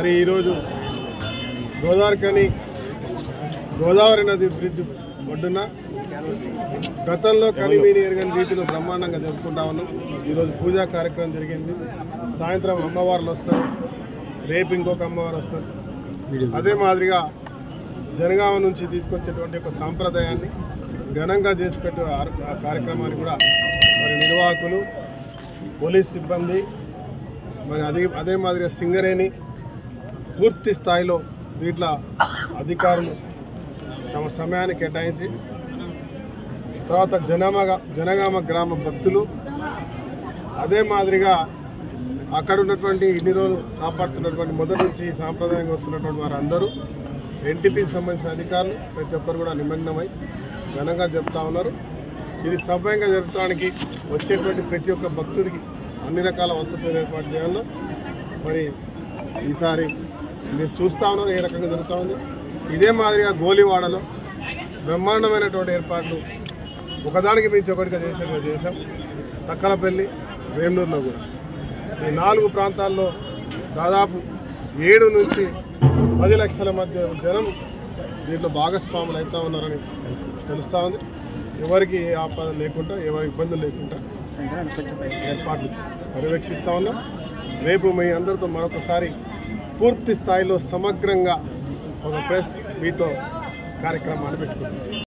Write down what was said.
మరి ఈరోజు గోదావరి కని గోదావరి నది బ్రిడ్జ్ ఒడ్డున గతంలో కనివీని ఎరగని రీతిలో బ్రహ్మాండంగా జరుపుకుంటా ఉన్నాం ఈరోజు పూజా కార్యక్రమం జరిగింది సాయంత్రం అమ్మవార్లు వస్తారు రేపు ఇంకొక అమ్మవారు వస్తారు అదే మాదిరిగా జనగామ నుంచి తీసుకొచ్చేటువంటి ఒక సాంప్రదాయాన్ని ఘనంగా చేసి పెట్టే ఆర్- ఆ కార్యక్రమాన్ని కూడా మరి నిర్వాహకులు పోలీస్ సిబ్బంది మరి అదే అదే మాదిరిగా సింగరేణి పూర్తి స్థాయిలో వీటిలో అధికారులు తమ సమయాన్ని కేటాయించి తర్వాత జనమగ జనగామ గ్రామ భక్తులు అదే మాదిరిగా అక్కడ ఉన్నటువంటి ఇన్ని రోజులు కాపాడుతున్నటువంటి మొదటి నుంచి సాంప్రదాయంగా వస్తున్నటువంటి వారందరూ ఎన్టీపీకి సంబంధించిన అధికారులు ప్రతి ఒక్కరు కూడా నిమగ్నమై ఘనంగా చెప్తా ఉన్నారు ఇది సవ్యంగా జరపడానికి వచ్చేటువంటి ప్రతి ఒక్క భక్తుడికి అన్ని రకాల వసతులు ఏర్పాటు చేయాలో మరి ఈసారి మీరు చూస్తూ ఉన్నారు ఏ రకంగా జరుగుతూ ఉంది ఇదే మాదిరిగా గోలివాడలో బ్రహ్మాండమైనటువంటి ఏర్పాట్లు ఒకదానికి మించి ఒకటిగా చేసేట్టుగా చేశాం తక్కలపల్లి వేమూరులో కూడా ఈ నాలుగు ప్రాంతాల్లో దాదాపు ఏడు నుంచి పది లక్షల మధ్య జనం దీంట్లో భాగస్వాములు అవుతా ఉన్నారని తెలుస్తూ ఉంది ఎవరికి ఏ ఆపద లేకుండా ఎవరి ఇబ్బందులు లేకుండా ఏర్పాట్లు పర్యవేక్షిస్తూ ఉన్నాం రేపు మీ అందరితో మరొకసారి పూర్తి స్థాయిలో సమగ్రంగా ఒక ప్రెస్ మీతో కార్యక్రమాన్ని పెట్టుకుంటాం